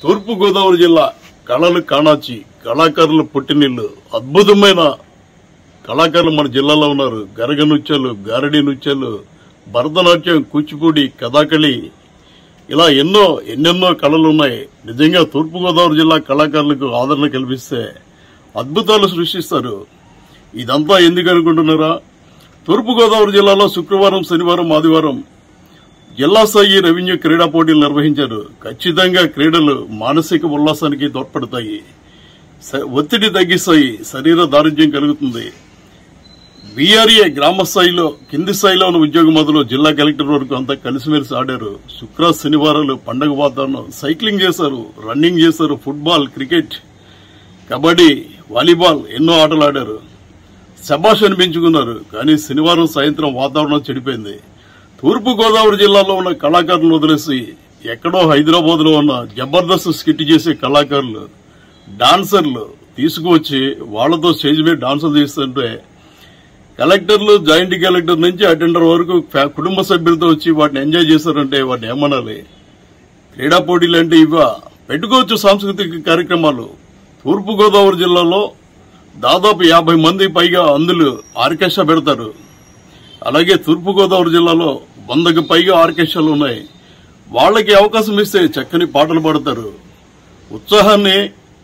తూర్పు గోదావరి జిల్లా కళలు కాణాచి కళాకారుల పుట్టినిల్లు అద్భుతమైన కళాకారులు మన జిల్లాలో ఉన్నారు గరగ నృత్యాలు గారడి నృత్యాలు భరతనాట్యం కూచిపూడి కథాకళి ఇలా ఎన్నో ఎన్నెన్నో కళలు ఉన్నాయి నిజంగా తూర్పు గోదావరి జిల్లా కళాకారులకు ఆదరణ కల్పిస్తే అద్భుతాలు సృష్టిస్తారు ఇదంతా ఎందుకు అనుకుంటున్నారా తూర్పు గోదావరి జిల్లాలో శుక్రవారం శనివారం ఆదివారం జిల్లా స్థాయి రెవెన్యూ క్రీడా పోటీలు నిర్వహించారు ఖచ్చితంగా క్రీడలు మానసిక ఉల్లాసానికి తోడ్పడతాయి స- ఒత్తిడి తగ్గిస్తాయి శరీర దారుఢ్యం కలుగుతుంది బీఆర్ఏ గ్రామ స్థాయిలో కింది స్థాయిలో ఉన్న ఉద్యోగ మొదలు జిల్లా కలెక్టర్ వరకు అంతా కలిసిమెలిసి ఆడారు శుక్ర శనివారాలు పండగ వాతావరణం సైక్లింగ్ చేశారు రన్నింగ్ చేశారు ఫుట్బాల్ క్రికెట్ కబడ్డీ వాలీబాల్ ఎన్నో ఆటలు ఆడారు శబాష్ అనిపించుకున్నారు కానీ శనివారం సాయంత్రం వాతావరణం చెడిపోయింది తూర్పు గోదావరి జిల్లాలో ఉన్న కళాకారులను వదిలేసి ఎక్కడో హైదరాబాద్ లో ఉన్న జబర్దస్త్ స్కిట్ చేసే కళాకారులు డాన్సర్లు తీసుకువచ్చి వాళ్లతో స్టేజ్ మీద డాన్సులు చేస్తుంటే కలెక్టర్లు జాయింట్ కలెక్టర్ నుంచి అటెండర్ వరకు ఫ్యా- కుటుంబ సభ్యులతో వచ్చి వాటిని ఎంజాయ్ చేశారంటే వాటిని ఏమనాలి క్రీడా పోటీలు అంటే ఇవా పెట్టుకోవచ్చు సాంస్కృతిక కార్యక్రమాలు తూర్పు గోదావరి జిల్లాలో దాదాపు యాభై మంది పైగా అందులు ఆర్కెస్ట్రా పెడతారు అలాగే తూర్పు గోదావరి జిల్లాలో వందకు పైగా ఆర్కెస్ట్రాలు ఉన్నాయి వాళ్ళకి అవకాశం ఇస్తే చక్కని పాటలు పాడతారు ఉత్సాహాన్ని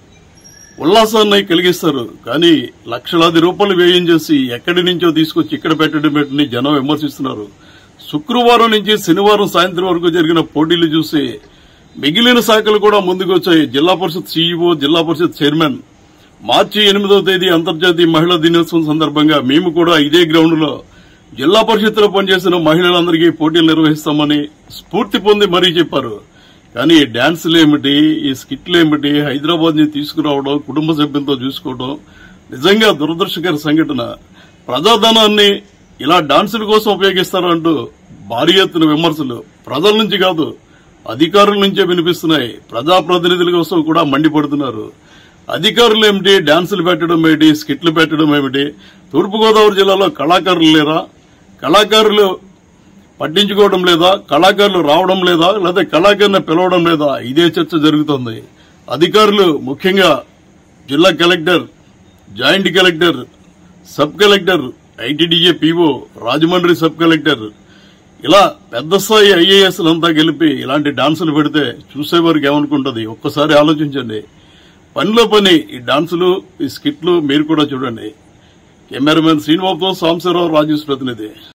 ఉల్లాసాన్ని కలిగిస్తారు కానీ లక్షలాది రూపాయలు వ్యయం చేసి ఎక్కడి నుంచో తీసుకొచ్చి ఇక్కడ పెట్టడం పెట్టని జనం విమర్శిస్తున్నారు శుక్రవారం నుంచి శనివారం సాయంత్రం వరకు జరిగిన పోటీలు చూసి మిగిలిన శాఖలు కూడా ముందుకు వచ్చాయి జిల్లా పరిషత్ సీఈఓ జిల్లా పరిషత్ చైర్మన్ మార్చి ఎనిమిదవ తేదీ అంతర్జాతీయ మహిళా దినోత్సవం సందర్భంగా మేము కూడా ఇదే గ్రౌండ్ లో జిల్లా పరిషత్తులో పనిచేసిన మహిళలందరికీ పోటీలు నిర్వహిస్తామని స్ఫూర్తి పొంది మరీ చెప్పారు కానీ ఈ డాన్సులు ఏమిటి ఈ స్కిట్లు ఏమిటి హైదరాబాద్ ని తీసుకురావడం కుటుంబ సభ్యులతో చూసుకోవడం నిజంగా దురదృష్టకర సంఘటన ప్రజాధనాన్ని ఇలా డాన్సుల కోసం ఉపయోగిస్తారు అంటూ భారీ ఎత్తున విమర్శలు ప్రజల నుంచి కాదు అధికారుల నుంచే వినిపిస్తున్నాయి ప్రజాప్రతినిధుల కోసం కూడా మండిపడుతున్నారు అధికారులు ఏమిటి డాన్సులు పెట్టడం ఏమిటి స్కిట్లు పెట్టడం ఏమిటి తూర్పుగోదావరి జిల్లాలో కళాకారులు లేరా కళాకారులు పట్టించుకోవడం లేదా కళాకారులు రావడం లేదా లేదా కళాకారుని పిలవడం లేదా ఇదే చర్చ జరుగుతోంది అధికారులు ముఖ్యంగా జిల్లా collector joint collector sub collector ITDA PO Rajahmundry sub collector ఇలా పెద్ద స్థాయి ఐఏఎస్లంతా గెలిపి ఇలాంటి డాన్సులు పెడితే చూసేవారికి ఏమనుకుంటది ఒక్కసారి ఆలోచించండి పనిలో పని ఈ డాన్సులు ఈ స్కిట్లు మీరు కూడా చూడండి కెమెరామెన్ శ్రీనివాస్తో సాంబశివరావు రాజేష్ ప్రతినిధి